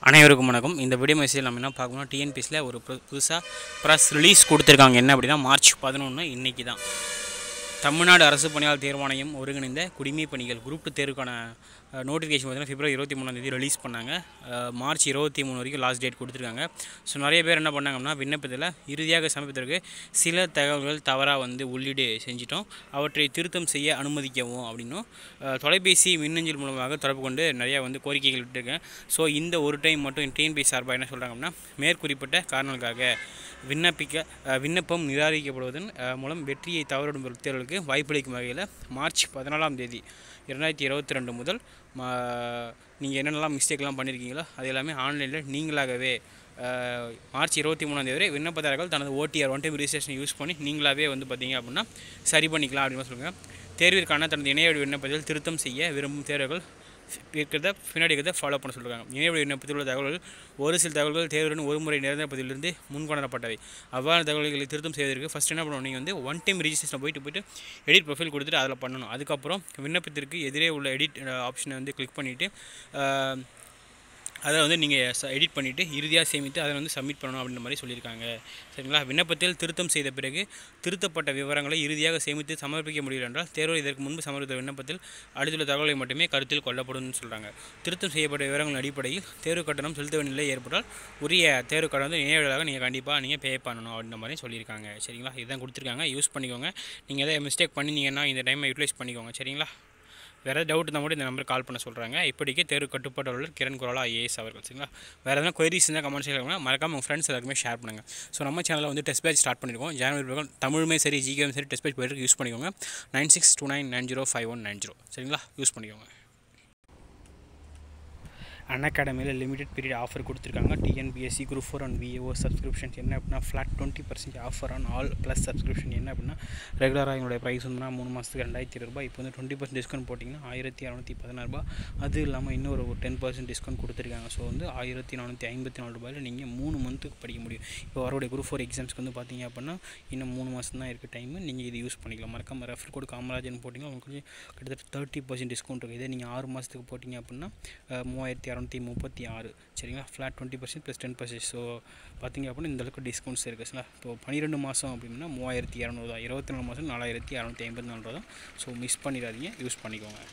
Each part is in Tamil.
அனைவருக்கும் வணக்கம் இந்த வீடியோ மெசேஜ் நம்ம என்ன பார்க்கணும் டிஎன்பிஎஸ்சியில் ஒரு பு- புதுசாக ப்ரெஸ் ரிலீஸ் கொடுத்துருக்காங்க என்ன அப்படின்னா மார்ச் பதினொன்று இன்றைக்கி தான் தமிழ்நாடு அரசு பணியாளர் தேர்வாணையம் ஒருங்கிணைந்த குடிமை பணிகள் குரூப் டூ தேர்வுக்கான நோட்டிஃபிகேஷன் பார்த்தீங்கன்னா பிப்ரவரி இருபத்தி மூணாந்தேதி ரிலீஸ் பண்ணாங்க அஹ், மார்ச் இருபத்தி மூணு வரைக்கும் லாஸ்ட் டேட் கொடுத்துருக்காங்க ஸோ நிறைய பேர் என்ன பண்ணாங்கன்னா விண்ணப்பத்தில் இறுதியாக சமர்ப்பித்ததற்கு சில தகவல்கள் தவறாக வந்து உள்ளீடு செஞ்சிட்டோம் அவற்றை திருத்தம் செய்ய அனுமதிக்கவும் அப்படின்னும் அஹ், தொலைபேசி மின்னஞ்சல் மூலமாக தொடர்பு கொண்டு நிறையா வந்து கோரிக்கைகள் விட்டுருக்கேன் ஸோ இந்த ஒரு டைம் மட்டும் டிஎன்பிஎஸ் சார்பாக என்ன சொல்கிறாங்க அப்படின்னா மேற்குறிப்பிட்ட காரணங்களுக்காக விண்ணப்பிக்க அஹ், விண்ணப்பம் நிராகரிக்கப்படுவதன் அஹ், மூலம் வெற்றியை தவறிடும் தேர்வுகளுக்கு வாய்ப்பளிக்கும் வகையில் மார்ச் பதினாலாம் தேதி இரண்டாயிரத்தி இருபத்தி ரெண்டு முதல் நீங்கள் என்னென்னலாம் மிஸ்டேக்லாம் பண்ணியிருக்கீங்களோ அது எல்லாமே ஆன்லைனில் நீங்களாகவே அஹ், மார்ச் இருபத்தி மூணாம் தேதி வரை விண்ணப்பதாரர்கள் தனது OTR one time registration use பண்ணி நீங்களாகவே வந்து பார்த்தீங்க அப்படின்னா சரி பண்ணிக்கலாம் அப்படின்னு சொல்லுங்கள் தேர்விற்கான தனது இணைய வழி விண்ணப்பத்தில் திருத்தம் செய்ய விரும்பும் தேர்வுகள் இருக்கிறத பின்னாடி இருக்கிறத ஃபாலோ பண்ண சொல்கிறாங்க இணைய வழி விண்ணப்பத்தில் உள்ள தகவல்கள் ஒரு சில தகவல்கள் தேர்வுடன் ஒரு முறை நிரந்தர பதிலிருந்து முன்கொணரப்பட்டவை அவ்வாறு தகவல்களை திருத்தம் செய்வதற்கு ஃபஸ்ட் என்ன பண்ணணும் நீங்கள் வந்து ஒன் டைம் ரிஜிஸ்ட்ரேஷன் போயிட்டு போயிட்டு எடிட் ப்ரொஃபைல் கொடுத்துட்டு அதில் பண்ணணும் அதுக்கப்புறம் விண்ணப்பத்திற்கு எதிரே உள்ள எடிட் ஆப்ஷனை வந்து கிளிக் பண்ணிவிட்டு அதை வந்து நீங்கள் எடிட் பண்ணிவிட்டு இறுதியாக சேமித்து அதை வந்து சப்மிட் பண்ணணும் அப்படின்ற மாதிரி சொல்லியிருக்காங்க சரிங்களா விண்ணப்பத்தில் திருத்தம் செய்த பிறகு திருத்தப்பட்ட விவரங்களை இறுதியாக சேமித்து சமர்ப்பிக்க முடியல என்றால் தேர்வு இதற்கு முன்பு சமர்ப்பித்த விண்ணப்பத்தில் அடுத்துள்ள தகவலை மட்டுமே கருத்தில் கொள்ளப்படும்னு சொல்கிறாங்க திருத்தம் செய்யப்பட்ட விவரங்களின் அடிப்படையில் தேர்வு கட்டணம் செலுத்த வேண்டிய நிலை ஏற்பட்டால் உரிய தேர்வு கட்டணம் வந்து இணையவழியாக நீங்கள் கண்டிப்பாக நீங்கள் பே பண்ணணும் அப்படின்ற மாதிரி சொல்லியிருக்காங்க சரிங்களா இதுதான் கொடுத்துருக்காங்க யூஸ் பண்ணிக்கோங்க நீங்கள் எதாவது மிஸ்டேக் பண்ணினீங்கன்னா இந்த டைமை யூட்டிலைஸ் பண்ணிக்கோங்க சரிங்களா வேறு டவுட் இருந்தால் மட்டும் இந்த நம்பருக்கு கால் பண்ண சொல்கிறாங்க இப்படிக்கு தேர்வு கட்டுப்பாட்டாளர் கிரண் குரலா ஐஏஎஸ் அவர்கள் சரிங்களா வேறு எதனா கொயரிஸ் இருந்தால் கமெண்ட் செய்யலாம் மறக்காம உங்கள் ஃப்ரெண்ட்ஸ் எல்லாருக்குமே ஷேர் பண்ணுங்கள் ஸோ நம்ம சேனலில் வந்து டெஸ்ட் பேட்ச் ஸ்டார்ட் பண்ணியிருக்கோம் ஜனவரி பிறகு தமிழுமே சரி ஜிகேவும் சரி டெஸ்ட் பேட்ச் போயிட்டு யூஸ் பண்ணிக்கோங்க nine six two nine nine zero five one nine zero சரிங்களா யூஸ் பண்ணிக்கோங்க அன் அகாடமியில் லிமிடெட் பீரியட் ஆஃபர் கொடுத்துருக்காங்க TNPSC group four and VAO subscriptions என்ன அப்படின்னா flat twenty percent offer on all plus subscription என்ன அப்படின்னா ரெகுலராக எங்களுடைய ப்ரைஸ் வந்து மூணு மாதத்துக்கு ரெண்டாயிரத்தி இருபது ரூபாய் இப்போ வந்து டுவெண்ட்டி பர்சன்ட் டிஸ்கவுண்ட் போட்டிங்கன்னா ஆயிரத்தி இரநூத்தி பதினாறு ரூபாய் அது இல்லாமல் இன்னொரு ஒரு டென் பர்சன்ட் டிஸ்கவுண்ட் கொடுத்துருக்காங்க ஸோ வந்து ஆயிரத்தி நானூற்றி ஐம்பத்தி நாலு ரூபாயில் நீங்கள் மூணு மந்த்துக்கு படிக்க முடியும் இப்போ வரக்கூடிய குரூப் ஃபோர் எக்ஸாம்ஸ்க்கு வந்து பார்த்தீங்க அப்படின்னா இன்னும் மூணு மாதம் தான் இருக்குது டைம் நீங்கள் இது யூஸ் பண்ணிக்கலாம் மறக்காம ரெஃபர் கோட் காமராஜன் போட்டிங்கன்னா உங்களுக்கு கொஞ்சம் கிட்டத்தட்ட தேர்ட்டி பர்சன்ட் டிஸ்கவுண்ட் இருக்குது இதே நீங்கள் ஆறு மாதத்துக்கு போட்டிங்க அப்படின்னா அஹ், மூவாயிரத்தி இரநூத்தி முப்பத்தி ஆறு சரிங்களா flat twenty percent plus ten percent so பார்த்தீங்க அப்படின்னா இந்த அளவுக்கு டிஸ்கவுண்ட்ஸ் இருக்குது சரிங்களா இப்போ பன்னிரெண்டு மாதம் அப்படின்னா மூவாயிரத்தி இரநூறு தான் இருபத்தி நாலு மாதம் நாலாயிரத்தி இரநூத்தி ஐம்பத்தி நாலு ரூபா தான் ஸோ மிஸ் பண்ணிடாதீங்க யூஸ் பண்ணிக்கோங்க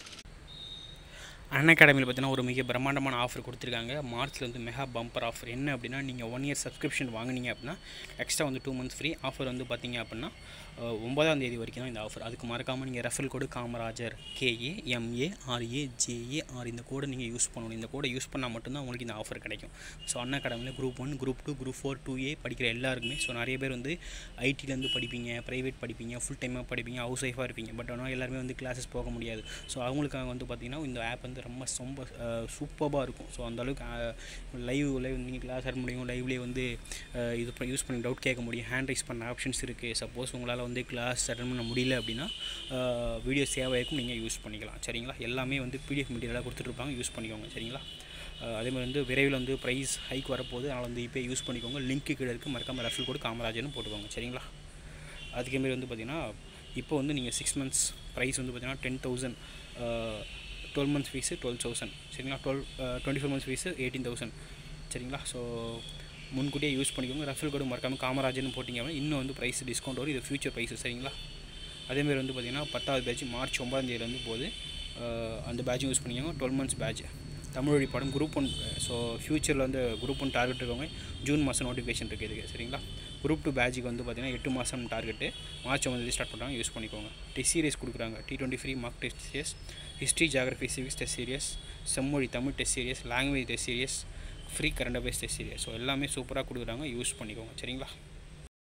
அன் அகாடமியில் பார்த்தீங்கன்னா ஒரு மிக பிரம்மாண்டமான ஆஃபர் கொடுத்துருக்காங்க மார்ச்சில் வந்து மெகா பம்பர் ஆஃபர் என்ன அப்படின்னா நீங்கள் ஒன் இயர் சப்ஸ்கிரிப்ஷன் வாங்குனீங்க அப்படின்னா எக்ஸ்ட்ரா வந்து டூ மந்த்ஸ் ஃப்ரீ ஆஃபர் வந்து பார்த்தீங்க அப்படின்னா அஹ், ஒன்பதாம் தேதி வரைக்கும் தான் இந்த ஆஃபர் அதுக்கு மறக்காமல் நீங்கள் referral code Kamarajar K A M A R A J A R இந்த கோடை நீங்கள் யூஸ் பண்ணணும் இந்த கோடை யூஸ் பண்ணால் மட்டும்தான் உங்களுக்கு இந்த ஆஃபர் கிடைக்கும் ஸோ அன் அகாடமியில் group one group two group four two A படிக்கிற எல்லாருக்குமே ஸோ நிறைய பேர் வந்து ஐடிலேருந்து படிப்பீங்க ப்ரைவேட் படிப்பீங்க ஃபுல் டைமாக படிப்பீங்க ஹவுஸ் ஒய்ஃபாக இருப்பீங்க பட் ஆனால் எல்லாருமே வந்து கிளாஸஸ் போக முடியாது ஸோ அவங்களுக்காக வந்து பார்த்திங்கன்னா இந்த ஆப் வந்து ரொம்ப ரொம்ப சூப்பராக இருக்கும் ஸோ அந்தளவுக்கு லைவ் லைவ் நீங்கள் கிளாஸ் அட்டன் முடியும் லைவ்லேயே வந்து அஹ், இது பண்ணி யூஸ் பண்ணி டவுட் கேட்க முடியும் ஹேண்ட் ரைஸ் பண்ண ஆப்ஷன்ஸ் இருக்குது சப்போஸ் உங்களால் வந்து கிளாஸ் அட்டன் பண்ண முடியல அப்படின்னா வீடியோ சேவ் ஆகிருக்கும் நீங்கள் யூஸ் பண்ணிக்கலாம் சரிங்களா எல்லாமே வந்து பிடிஎஃப் மெட்டீரியலாக கொடுத்துட்ருப்பாங்க யூஸ் பண்ணிக்கோங்க சரிங்களா அஹ், அதே மாதிரி வந்து விரைவில் வந்து ப்ரைஸ் ஹைக் வரப்போகுது அதனால் வந்து இப்போ யூஸ் பண்ணிக்கோங்க லிங்க்கு கீழே இருக்குது மறக்காமல் ரெஃபர் கோடு காமராஜர்னு போட்டுக்கோங்க சரிங்களா அதுக்கே மாதிரி வந்து பார்த்திங்கன்னா இப்போ வந்து நீங்கள் சிக்ஸ் மந்த்ஸ் ப்ரைஸ் வந்து பார்த்தீங்கன்னா ten thousand twelve months fees twelve thousand சரிங்களா twelve twenty four months fees eighteen thousand சரிங்களா ஸோ முன்கூட்டியே யூஸ் பண்ணிக்கோங்க ரெஃபர் கோடு மறக்காமல் காமராஜர்னு போட்டிங்க அப்படின்னா இன்னும் வந்து ப்ரைஸ் டிஸ்கவுண்ட் வரும் இது ஃபியூச்சர் ப்ரைஸு சரிங்களா அதேமாதிரி வந்து பார்த்திங்கன்னா பத்தாவது பேட்ச் மார்ச் ஒன்பதாம் தேதியிலேருந்து போகுது அஹ், அந்த பேட்சும் யூஸ் பண்ணிக்கோங்க டுவெல் மந்த்ஸ் பேட்ச் தமிழ் வழி பாடம் குரூப் ஒன் ஸோ ஃப்யூச்சரில் வந்து குரூப் ஒன் டார்கெட் இருக்கவங்க ஜூன் மாதம் நோட்டிஃபிகேஷன் இருக்குது இதுக்கு சரிங்களா குரூப் டூ பேட்சுக்கு வந்து பார்த்திங்கன்னா எட்டு மாதம் டார்கெட்டு மார்ச் ஒன்பது ஸ்டார்ட் பண்ணுறாங்க யூஸ் பண்ணிக்கோங்க டெஸ்ட் சீரியஸ் கொடுக்குறாங்க T twenty free mark test series history geography civics test series செம்மொழி Tamil test series language test series free current affairs test series so எல்லாமே சூப்பராக கொடுக்குறாங்க யூஸ் பண்ணிக்கோங்க சரிங்களா